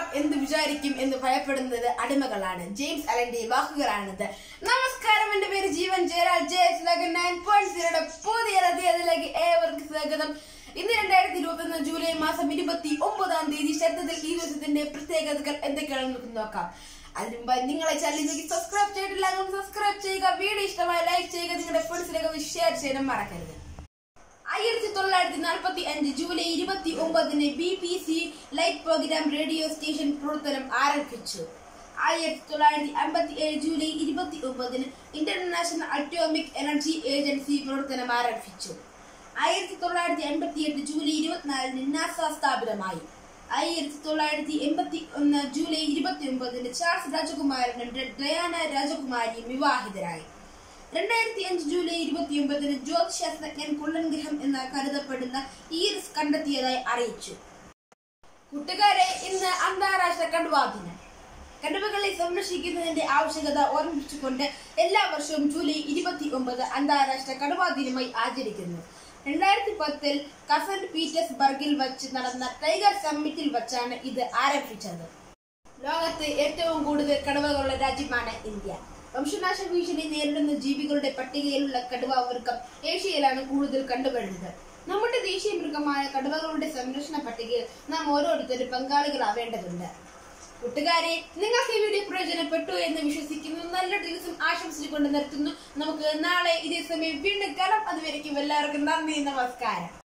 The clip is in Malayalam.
എന്ത് വിചാരിക്കും എന്ന് ഭയപ്പെടുന്നത് അടിമകളാണ് ജെയിംസ് അലന്റെ വാക്കുകളാണിത് നമസ്കാരം എന്റെ പേര് ജീവൻ ജയരാൾ ജയസ് ലഗൻ നയൻ പോയിന്റ് സീറോയുടെ പുതിയ അതിലേക്ക് ഏവർക്കും സ്വാഗതം ഇന്ന് രണ്ടായിരത്തി ഇരുപത്തി ഒന്ന് ജൂലൈ മാസം ഇരുപത്തി ഒമ്പതാം തീയതി ശബ്ദത്തിൽ ഈ ദിവസത്തിന്റെ പ്രത്യേകതകൾ എന്തൊക്കെയാണെന്ന് നമുക്ക് നോക്കാം അതിന് മുമ്പ് നിങ്ങളെ ചാനലിലേക്ക് സബ്സ്ക്രൈബ് ചെയ്തിട്ടില്ല സബ്സ്ക്രൈബ് ചെയ്യുക വീഡിയോ ഇഷ്ടമായി ലൈക്ക് ചെയ്യുക നിങ്ങളുടെ ഫ്രണ്ട്സിലേക്ക് ഷെയർ ചെയ്യാനും മറക്കരുത് ആയിരത്തി തൊള്ളായിരത്തി നാൽപ്പത്തി അഞ്ച് ജൂലൈ ഇരുപത്തി ഒമ്പതിന് B B C light programme radio station പ്രവർത്തനം ആരംഭിച്ചു ആയിരത്തി തൊള്ളായിരത്തി അമ്പത്തി ഏഴ് ജൂലൈ ഇരുപത്തി ഒമ്പതിന് ഇന്റർനാഷണൽ അറ്റോമിക് എനർജി ഏജൻസി പ്രവർത്തനം ആരംഭിച്ചു ആയിരത്തി തൊള്ളായിരത്തി എൺപത്തി എട്ട് ജൂലൈ ഇരുപത്തിനാലിന് നാസ സ്ഥാപിതമായി ആയിരത്തി തൊള്ളായിരത്തി എൺപത്തി ഒന്ന് ജൂലൈ ഇരുപത്തി ഒമ്പതിന് ചാൾസ് രാജകുമാരനും ഡയാന രാജകുമാരിയും വിവാഹിതരായി രണ്ടായിരത്തി അഞ്ച് ജൂലൈ ഇരുപത്തി ഒമ്പതിന് ജ്യോതിശാസ്ത്രജ്ഞൻ കുള്ളൻ ഗ്രഹം എന്ന് കരുതപ്പെടുന്ന ഈറിസ് കണ്ടെത്തിയതായി അറിയിച്ചു കൂട്ടുകാരെ ഇന്ന് അന്താരാഷ്ട്ര കടുവാ ദിനം കടുവകളെ സംരക്ഷിക്കുന്നതിന്റെ ആവശ്യകത ഓർമ്മിപ്പിച്ചുകൊണ്ട് എല്ലാ വർഷവും ജൂലൈ ഇരുപത്തി ഒമ്പത് അന്താരാഷ്ട്ര കടുവാ ദിനമായി ആചരിക്കുന്നു രണ്ടായിരത്തി പത്തിൽ കസൻ പീറ്റേഴ്സ്ബർഗിൽ വച്ച് നടന്ന ടൈഗർ സമ്മിറ്റിൽ വച്ചാണ് ഇത് ആരംഭിച്ചത് ലോകത്ത് ഏറ്റവും കൂടുതൽ കടുവകളുള്ള രാജ്യമാണ് ഇന്ത്യ വംശനാശ ഭീഷണി നേരിടുന്ന ജീവികളുടെ പട്ടികയിലുള്ള കടുവ വർഗം ഏഷ്യയിലാണ് കൂടുതൽ കണ്ടുവരുന്നത് നമ്മുടെ ദേശീയ മൃഗമായ കടുവകളുടെ സംരക്ഷണ പട്ടികയിൽ നാം ഓരോരുത്തരും പങ്കാളികളാവേണ്ടതുണ്ട് കൂട്ടുകാരെ നിങ്ങൾക്ക് ഈ വീഡിയോ പ്രയോജനപ്പെട്ടു എന്ന് വിശ്വസിക്കുന്നു നല്ല ദിവസം ആശംസിച്ചുകൊണ്ട് നിർത്തുന്നു നമുക്ക് നാളെ ഇതേ സമയം വീണ്ടും കാണാം അതുവരെയ്ക്കും എല്ലാവർക്കും നന്ദി നമസ്കാരം